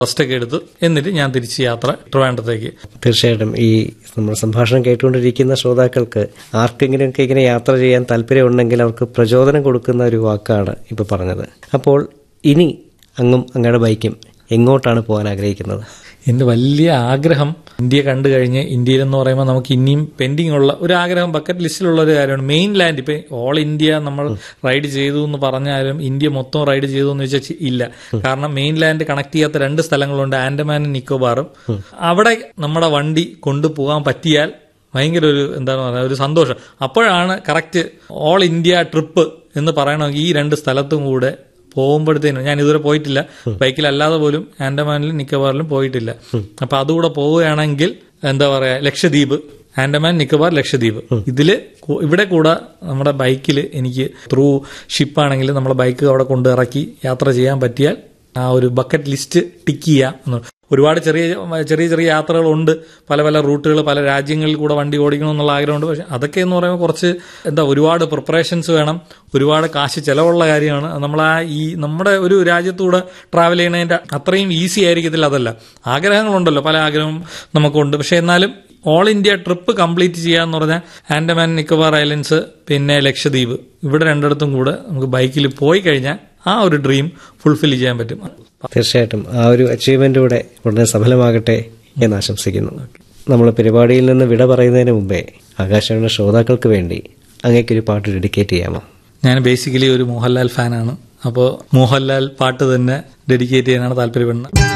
റെസ്റ്റൊക്കെ എടുത്ത് എന്നിട്ട് ഞാൻ തിരിച്ച് യാത്ര ട്രിവാൻഡ്രത്തേക്ക് തീർച്ചയായിട്ടും ഈ നമ്മൾ സംഭാഷണം കേട്ടുകൊണ്ടിരിക്കുന്ന ശ്രോതാക്കൾക്ക് ആർക്കെങ്കിലുമൊക്കെ ഇങ്ങനെ യാത്ര ചെയ്യാൻ താല്പര്യമുണ്ടെങ്കിൽ അവർക്ക് പ്രചോദനം കൊടുക്കുന്ന ഒരു വാക്കാണ് ഇപ്പോൾ പറഞ്ഞത് അപ്പോൾ ഇനി അങ്ങും അങ്ങയുടെ ബൈക്കും എങ്ങോട്ടാണ് പോകാൻ ആഗ്രഹിക്കുന്നത് എൻ്റെ വലിയ ആഗ്രഹം ഇന്ത്യ കണ്ടു കഴിഞ്ഞ് ഇന്ത്യയിൽ എന്ന് പറയുമ്പോൾ നമുക്ക് ഇനിയും പെൻഡിങ് ഉള്ള ഒരു ആഗ്രഹം ബക്കറ്റ് ലിസ്റ്റിലുള്ള ഒരു കാര്യമാണ് മെയിൻ ലാൻഡ് ഇപ്പൊ ഓൾ ഇന്ത്യ നമ്മൾ റൈഡ് ചെയ്തു എന്ന് പറഞ്ഞാലും ഇന്ത്യ മൊത്തം റൈഡ് ചെയ്തു എന്ന് വെച്ചാൽ ചി- ഇല്ല കാരണം മെയിൻ ലാൻഡ് കണക്ട് ചെയ്യാത്ത രണ്ട് സ്ഥലങ്ങളുണ്ട് ആൻഡമാനും നിക്കോബാറും അവിടെ നമ്മുടെ വണ്ടി കൊണ്ടുപോകാൻ പറ്റിയാൽ ഭയങ്കര ഒരു എന്താണ് പറയുക ഒരു സന്തോഷം അപ്പോഴാണ് കറക്റ്റ് ഓൾ ഇന്ത്യ ട്രിപ്പ് എന്ന് പറയണമെങ്കിൽ ഈ രണ്ട് സ്ഥലത്തും കൂടെ പോകുമ്പോഴത്തേനും ഞാൻ ഇതുവരെ പോയിട്ടില്ല ബൈക്കിലല്ലാതെ പോലും ആൻഡമാനിലും നിക്കോബാറിലും പോയിട്ടില്ല അപ്പൊ അതുകൂടെ പോവുകയാണെങ്കിൽ എന്താ പറയാ ലക്ഷദ്വീപ് ആൻഡമാൻ നിക്കോബാർ ലക്ഷദ്വീപ് ഇതില് കു- ഇവിടെ കൂടെ നമ്മുടെ ബൈക്കിൽ എനിക്ക് ത്രൂ ഷിപ്പാണെങ്കിൽ നമ്മുടെ ബൈക്ക് അവിടെ കൊണ്ട് ഇറക്കി യാത്ര ചെയ്യാൻ പറ്റിയാൽ ആ ഒരു ബക്കറ്റ് ലിസ്റ്റ് ടിക്ക് ചെയ്യാം എന്ന് ഒരുപാട് ചെറിയ ചെറിയ ചെറിയ യാത്രകളുണ്ട് പല പല റൂട്ടുകൾ പല രാജ്യങ്ങളിൽ കൂടെ വണ്ടി ഓടിക്കണം എന്നുള്ള ആഗ്രഹമുണ്ട് പക്ഷെ അതൊക്കെ എന്ന് പറയുമ്പോൾ കുറച്ച് എന്താ ഒരുപാട് പ്രിപ്പറേഷൻസ് വേണം ഒരുപാട് കാശ് ചെലവുള്ള കാര്യമാണ് നമ്മൾ ആ ഈ നമ്മുടെ ഒരു രാജ്യത്തൂടെ ട്രാവൽ ചെയ്യണതിന്റെ അത്രയും ഈസി ആയിരിക്കത്തില്ല അതല്ല ആഗ്രഹങ്ങളുണ്ടല്ലോ പല ആഗ്രഹവും നമുക്കുണ്ട് പക്ഷെ എന്നാലും ഓൾ ഇന്ത്യ ട്രിപ്പ് കംപ്ലീറ്റ് ചെയ്യാന്ന് പറഞ്ഞാൽ ആൻഡമാൻ നിക്കോബാർ ഐലൻഡ്സ് പിന്നെ ലക്ഷദ്വീപ് ഇവിടെ രണ്ടിടത്തും കൂടെ നമുക്ക് ബൈക്കിൽ പോയി കഴിഞ്ഞാൽ ആ ഒരു ഡ്രീം ഫുൾഫിൽ ചെയ്യാൻ പറ്റും തീർച്ചയായിട്ടും ആ ഒരു അച്ചീവ്മെന്റ് ഉടനെ സഫലമാകട്ടെ എന്ന് ആശംസിക്കുന്നു നമ്മൾ പരിപാടിയിൽ നിന്ന് വിട പറയുന്നതിന് മുമ്പേ ആകാശവാണിയുടെ ശ്രോതാക്കൾക്ക് വേണ്ടി അങ്ങേക്കൊരു പാട്ട് ഡെഡിക്കേറ്റ് ചെയ്യാമോ ഞാൻ ബേസിക്കലി ഒരു മോഹൻലാൽ ഫാനാണ് അപ്പോൾ മോഹൻലാൽ പാട്ട് തന്നെ ഡെഡിക്കേറ്റ് ചെയ്യാനാണ് താല്പര്യപ്പെടുന്നത്